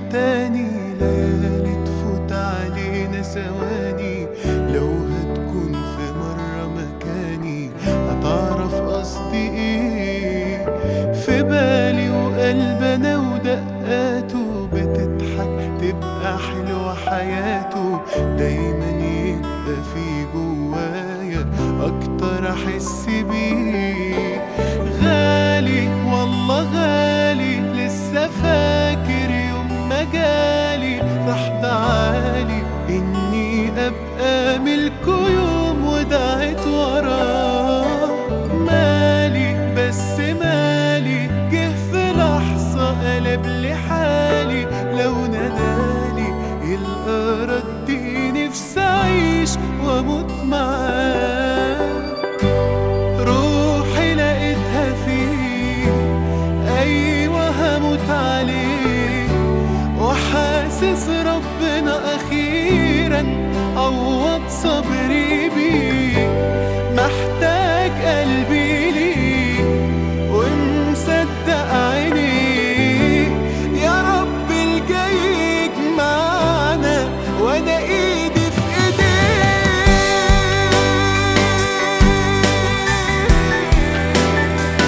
تاني ليالي تفوت علينا ثواني لو هتكون في مرة مكاني هتعرف قصدي ايه في بالي وقلبنا ودقاته بتضحك تبقى حلوة حياته دايما يبقى في جوايا اكتر احس بيه غالي والله غالي لسه فاكر يوم ما جالي راح بعالي اني ابقى ملكه يوم ودعت وراه مالي بس مالي جه في لحظة قلب لي حالي لو نادالي يلقى ردي نفسي اعيش واموت معاه روحي لقيتها فيه ايوه هموت عليه وحاسس ربنا اخيرا عوض صبري بيه محتاج قلبي ليه ومصدق عينيه يا رب الجاي يجمعنا وانا ايدي في ايديه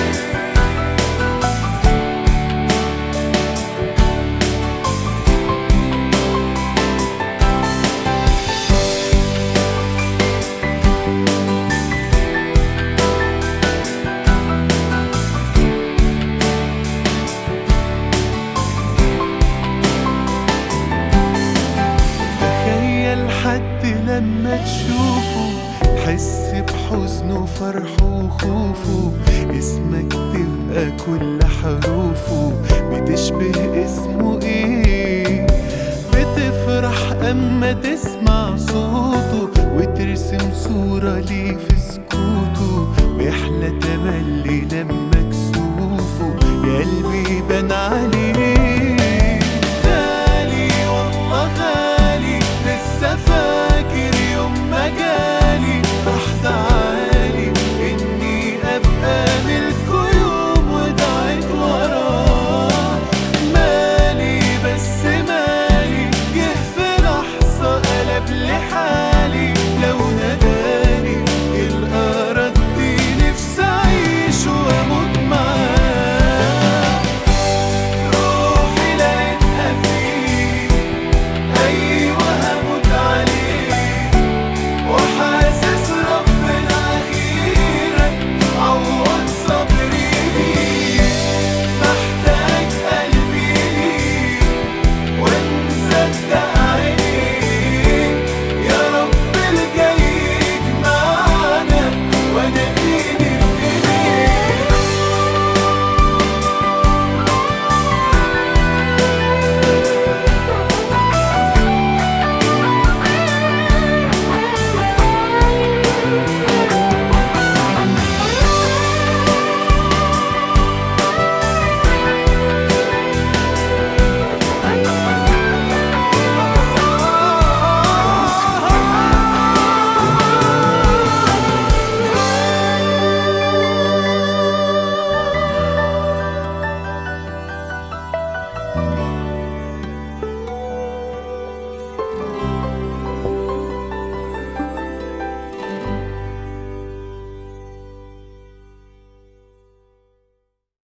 تخيل حد لما تشوفه تحس بحزنه وفرحه وخوفه اسمك تبقى كل حروفه بتشبه اسمه ايه بتفرح اما تسمع صوته وترسم صورة ليه في سكوته ويحلى تملي لما كسوفه يا قلبي بان عليه